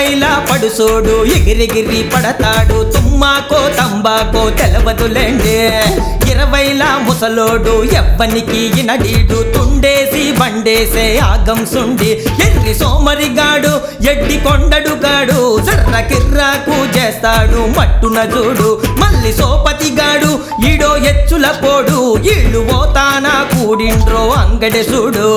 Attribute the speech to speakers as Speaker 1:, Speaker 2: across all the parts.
Speaker 1: ఇరవైలా పడుసోడు ఎగిరెగిరి పడతాడు తుమ్మాకో తంబాకో తెలవదులేండి ఇరవైలా ముసలోడు ఎవ్వనికి ఇనడీడు తుండేసి బండేసే ఆగం సుండి ఎర్రి సోమరిగాడు ఎడ్డి కొండడు గాడు సర్ర కిర్రాకు చేస్తాడు మట్టున చూడు మల్లి సోపతిగాడు ఈడో ఎచ్చుల పోడు ఈళ్ళు పోతానా కూడిండ్రో అంగడి చూడు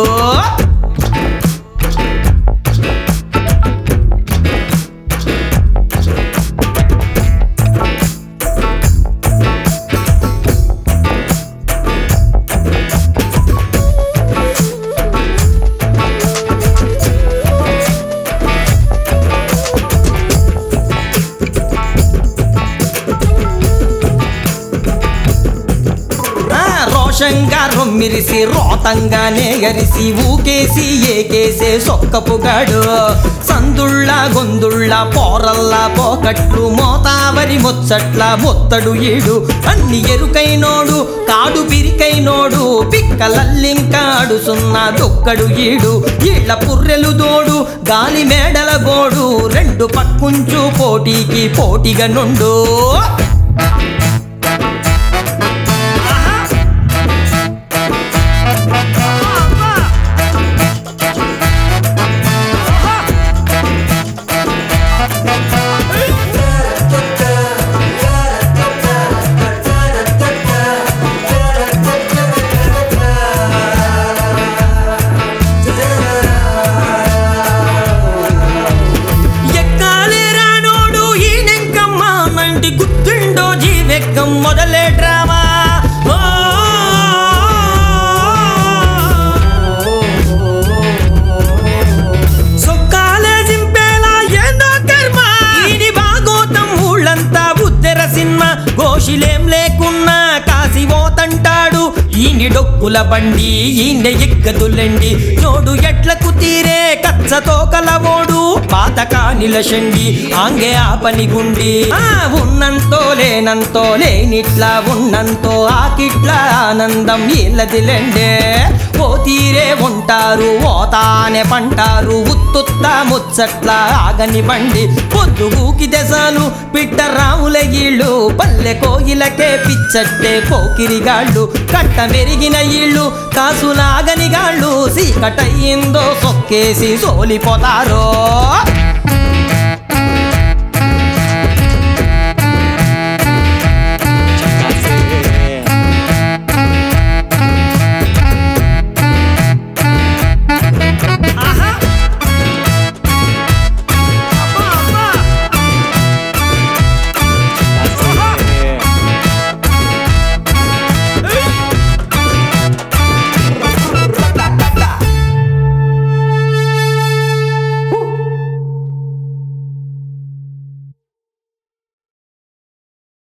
Speaker 1: ఆ, రోషంగా రొమ్మిరిసి రోతంగానే ఎరిసి ఊకేసి ఏకేసే సొక్కపుగాడు సందుళ్ళ గొందుళ్ళ పోరల్లా పోకట్లు మోతావరి ముచ్చట్ల మొత్తడు ఈడు అన్ని ఎరుకైనోడు కాడు పిరికైనోడు పిక్కలల్లింకాడు సున్నా దొక్కడు ఈడు ఈళ్ళ పుర్రెలు దోడు గాలి మేడల గోడు రెండు పక్కుంచు పోటీకి పోటీగా నుండు ఎక్కాలే రానోడు ఈ నెంకమ్మ నంటి గుర్తుండో జీవెక్కం మొదలే డ్రామా ఓ! సొక్కాలే జింపేలా ఏందో కర్మ ఈడి బాగోతం ఊళ్ళంతా ఉద్దెర సినిమా గోషిలేం లేకున్నా కాసి పోతంటాడు ఈని డొక్కుల బండి ఈయన ఎక్కదులండి నోడు ఎట్లకు తీరే కచ్చతో కలవోడు పాతకా నిలశండి ఆంగే ఆ పని గుండి ఆ ఉన్నంతో లేనంతో లేనిట్లా ఉన్నంతో ఆకిట్లా ఆనందం ఇల్లదిలెండే ఓ తీరే ఉంటారు ఓతానే పంటారు ఉత్తుత్త ముచ్చట్ల ఆగని బండి పొద్దు ఊకి దెసలు పిట్ట రాముల ఇళ్ళు పల్లె కోయిలకే పిచ్చట్టే పోకిరిగాళ్ళు కట్ట మెరిగిన ఇళ్ళు కాసులాగని గాళ్ళు సీకటయ్యిందో సొక్కేసి సోలిపోతారో